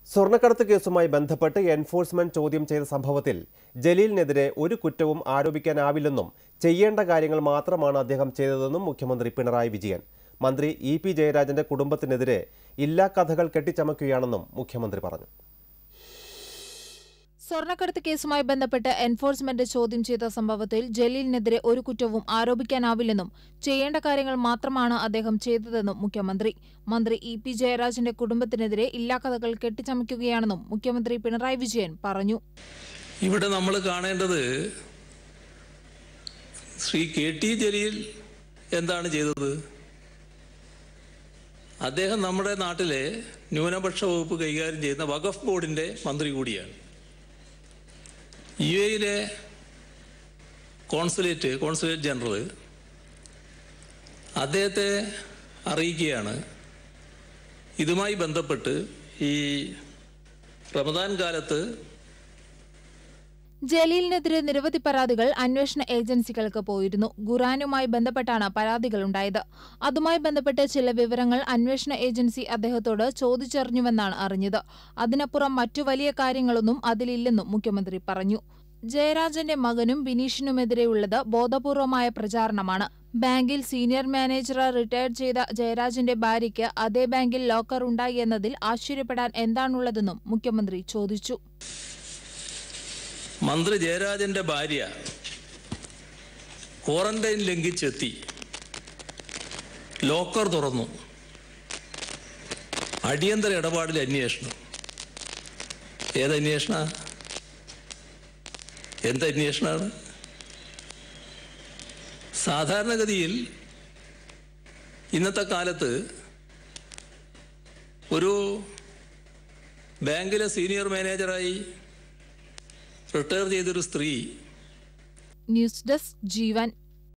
സ്വർണ്ണക്കടത്ത് കേസുമായി ബന്ധപ്പെട്ട് എൻഫോഴ്സ്മെന്റ് ചോദ്യം ചെയ്ത സംഭവത്തിൽ ജലീലിനെതിരെ ഒരു കുറ്റവും ആരോപിക്കാനാവില്ലെന്നും ചെയ്യേണ്ട കാര്യങ്ങൾ മാത്രമാണ് അദ്ദേഹം ചെയ്തതെന്നും മുഖ്യമന്ത്രി പിണറായി വിജയൻ മന്ത്രി ഇ പി ജയരാജന്റെ കുടുംബത്തിനെതിരെ ഇല്ലാ കഥകൾ കെട്ടിച്ചമക്കുകയാണെന്നും മുഖ്യമന്ത്രി പറഞ്ഞു സ്വർണ്ണക്കടത്ത് കേസുമായി ബന്ധപ്പെട്ട് എൻഫോഴ്സ്മെന്റ് ചോദ്യം ചെയ്ത സംഭവത്തിൽ ജലീലിനെതിരെ ഒരു കുറ്റവും ആരോപിക്കാനാവില്ലെന്നും ചെയ്യേണ്ട കാര്യങ്ങൾ മാത്രമാണ് അദ്ദേഹം ചെയ്തതെന്നും മുഖ്യമന്ത്രി മന്ത്രി ഇ പി ജയരാജന്റെ കുടുംബത്തിനെതിരെ ഇല്ലാക്കഥകൾ കെട്ടിച്ചമയ്ക്കുകയാണെന്നും മുഖ്യമന്ത്രി പിണറായി വിജയൻ പറഞ്ഞു ഇവിടെ നമ്മൾ കാണേണ്ടത് ശ്രീ കെ ടി ജലീൽ എന്താണ് ചെയ്തത് അദ്ദേഹം നമ്മുടെ നാട്ടിലെ ന്യൂനപക്ഷ വകുപ്പ് കൈകാര്യം ചെയ്യുന്ന വഖഫ് ബോർഡിന്റെ മന്ത്രി കൂടിയാണ് യു എയിലെ കോൺസുലേറ്റ് കോൺസുലേറ്റ് ജനറൽ അദ്ദേഹത്തെ അറിയിക്കുകയാണ് ഇതുമായി ബന്ധപ്പെട്ട് ഈ റമദാൻ കാലത്ത് ജലീലിനെതിരെ നിരവധി പരാതികൾ അന്വേഷണ ഏജൻസികൾക്ക് പോയിരുന്നു ഖുറാനുമായി ബന്ധപ്പെട്ടാണ് പരാതികളുണ്ടായത് അതുമായി ബന്ധപ്പെട്ട് ചില വിവരങ്ങൾ അന്വേഷണ ഏജൻസി അദ്ദേഹത്തോട് ചോദിച്ചറിഞ്ഞുവെന്നാണ് അറിഞ്ഞത് അതിനപ്പുറം മറ്റു വലിയ കാര്യങ്ങളൊന്നും അതിലില്ലെന്നും മുഖ്യമന്ത്രി പറഞ്ഞു ജയരാജന്റെ മകനും ബിനീഷിനുമെതിരെയുള്ളത് ബോധപൂർവമായ പ്രചാരണമാണ് ബാങ്കിൽ സീനിയർ മാനേജർ റിട്ടയർ ചെയ്ത ജയരാജന്റെ ഭാര്യയ്ക്ക് അതേ ബാങ്കിൽ ലോക്കർ ഉണ്ടായി എന്നതിൽ ആശ്ചര്യപ്പെടാൻ എന്താണുള്ളതെന്നും മുഖ്യമന്ത്രി ചോദിച്ചു മന്ത്രി ജയരാജന്റെ ഭാര്യ ക്വാറന്റൈൻ ലംഘിച്ചെത്തി ലോക്കർ തുറന്നു അടിയന്തര ഇടപാടിൽ അന്വേഷണം ഏതന്വേഷണ എന്ത് അന്വേഷണമാണ് സാധാരണഗതിയിൽ ഇന്നത്തെ കാലത്ത് ഒരു ബാങ്കിലെ സീനിയർ മാനേജറായി റിട്ടയർ ചെയ്തൊരു സ്ത്രീ ന്യൂസ് ഡെസ്ക് ജീവൻ